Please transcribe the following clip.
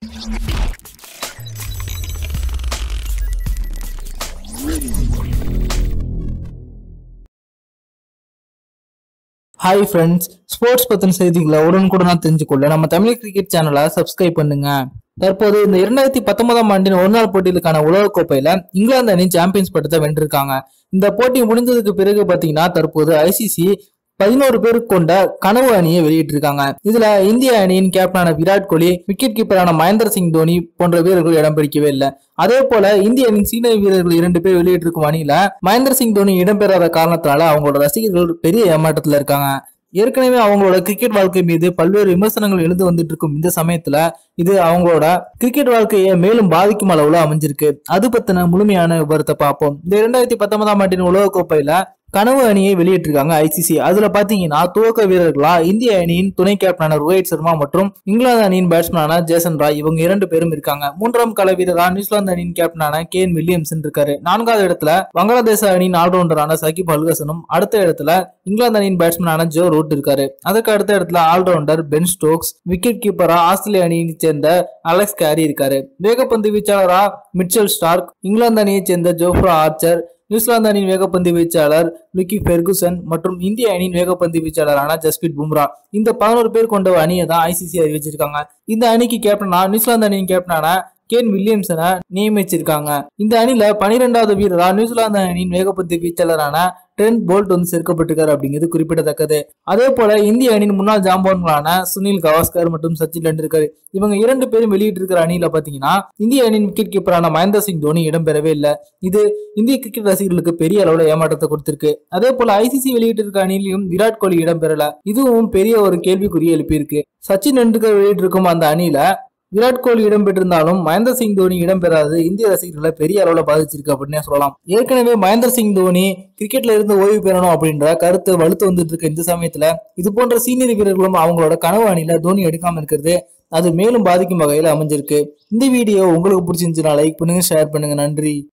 hi friends sports பத்தின செய்திகளை உடனுக்குடனா தெரிஞ்சுக்கொள்ள நம்ம தமிழ் கிரிக்கெட் சேனலை சப்ஸ்கிரைப் பண்ணுங்க தற்போது இந்த இரண்டாயிரத்தி பத்தொன்பதாம் ஆண்டின் ஒருநாள் போட்டிகளுக்கான உலகக்கோப்பையில இங்கிலாந்து அணி சாம்பியன்ஸ் பட்டத்தை வென்றிருக்காங்க இந்த போட்டி முடிந்ததுக்கு பிறகு பாத்தீங்கன்னா தற்போது ஐசிசி பதினோரு பேர் கொண்ட கனவு அணியை வெளியிட்டிருக்காங்க இதுல இந்திய அணியின் கேப்டனான விராட் கோலி விக்கெட் கீப்பரான மகேந்திர சிங் தோனி போன்ற வீரர்கள் இடம் பிடிக்கவே இல்லை அதே போல இந்திய அணியின் சீனியர் வீரர்கள் இரண்டு பேர் வெளியிட்டிருக்கும் அணியில மகேந்திர சிங் தோனி இடம்பெறாத காரணத்தினால அவங்களோட ரசிகர்கள் பெரிய ஏமாற்றத்துல இருக்காங்க ஏற்கனவே அவங்களோட கிரிக்கெட் வாழ்க்கை மீது பல்வேறு விமர்சனங்கள் எழுந்து வந்துட்டு இருக்கும் இந்த சமயத்துல இது அவங்களோட கிரிக்கெட் வாழ்க்கையை மேலும் பாதிக்கும் அளவுல அமைஞ்சிருக்கு அது பத்தின முழுமையான விவரத்தை பார்ப்போம் இந்த இரண்டாயிரத்தி பத்தொன்பதாம் ஆண்டின் உலகக்கோப்பையில கனவு அணியை வெளியிட்டிருக்காங்க ஐசிசி அதுல பாத்தீங்கன்னா துவக்க வீரர்களா இந்திய அணியின் துணை கேப்டனான ரோஹித் சர்மா மற்றும் இங்கிலாந்து அணியின் பேட்ஸ்மேனான ஜேசன் ராய் இவங்க இரண்டு பேரும் இருக்காங்க மூன்றாம் கள வீரரா நியூசிலாந்து அணியின் கேப்டனான கேன் வில்லியம்சன் இருக்காரு நான்காவது இடத்துல வங்காளதேச அணியின் ஆல்ரவுண்டரான சகிப் அல்கசனும் அடுத்த இடத்துல இங்கிலாந்து அணியின் பேட்ஸ்மேனான ஜோ ரூட் இருக்காரு அதுக்கு அடுத்த இடத்துல ஆல்ரவுண்டர் பென் ஸ்டோக்ஸ் விக்கெட் கீப்பரா ஆஸ்திரேலிய அணியை சேர்ந்த அலெக்ஸ் கேரி இருக்காரு வேகப்பந்து வீச்சாளரா மிச்சல் ஸ்டார்க் இங்கிலாந்து அணியைச் சேர்ந்த ஜோஃப்ரா ஆர்ச்சர் நியூசிலாந்து அணியின் வேகப்பந்து வீச்சாளர் லுக்கி ஃபெர்குசன் மற்றும் இந்திய அணியின் வேகப்பந்து வீச்சாளரான ஜஸ்பித் பும்ரா இந்த பதினோரு பேர் கொண்ட அணியை தான் ஐசிசி அறிவிச்சிருக்காங்க இந்த அணிக்கு கேப்டனா நியூசிலாந்து அணியின் கேப்டனான கேன் வில்லியம்சனை நியமிச்சிருக்காங்க இந்த அணில பனிரெண்டாவது வீரரா நியூசிலாந்து அணியின் வேகப்பந்து வீச்சாளரான ட்ரெண்ட் போல்ட் வந்து சேர்க்கப்பட்டிருக்காரு அப்படிங்கிறது குறிப்பிடத்தக்கது அதே போல இந்திய அணியின் முன்னாள் ஜாம்பவான்களான சுனில் கவாஸ்கர் மற்றும் சச்சின் டெண்டுல்கர் இவங்க இரண்டு பேரும் வெளியிட்டிருக்கிற அணியில பாத்தீங்கன்னா இந்திய அணியின் விக்கெட் கீப்பரான மகேந்திர சிங் தோனி இடம்பெறவே இல்லை இது இந்திய கிரிக்கெட் ரசிகர்களுக்கு பெரிய அளவுல ஏமாற்றத்தை கொடுத்திருக்கு அதே போல ஐசிசி வெளியிட்டிருக்க அணியிலும் விராட் கோலி இடம்பெறல இதுவும் பெரிய ஒரு கேள்விக்குறியை எழுப்பியிருக்கு சச்சின் டெண்டுல்கர் வெளியிட்டிருக்கும் அந்த அணியில விராட் கோலி இடம்பெற்றிருந்தாலும் மகேந்திர சிங் தோனி இடம்பெறாது இந்திய ரசிகர்களை பெரிய அளவுல பாதிச்சிருக்கு அப்படின்னே சொல்லலாம் ஏற்கனவே மகேந்திர சிங் தோனி கிரிக்கெட்ல இருந்து ஓய்வு பெறணும் அப்படின்ற கருத்து வலுத்து வந்துட்டு இருக்க இந்த சமயத்துல இது போன்ற சீனியர் வீரர்களும் அவங்களோட கனவு அணியில தோனி எடுக்காம இருக்கிறது அது மேலும் பாதிக்கும் வகையில அமைஞ்சிருக்கு இந்த வீடியோ உங்களுக்கு பிடிச்சிருந்துச்சுன்னா லைக் பண்ணுங்க ஷேர் பண்ணுங்க நன்றி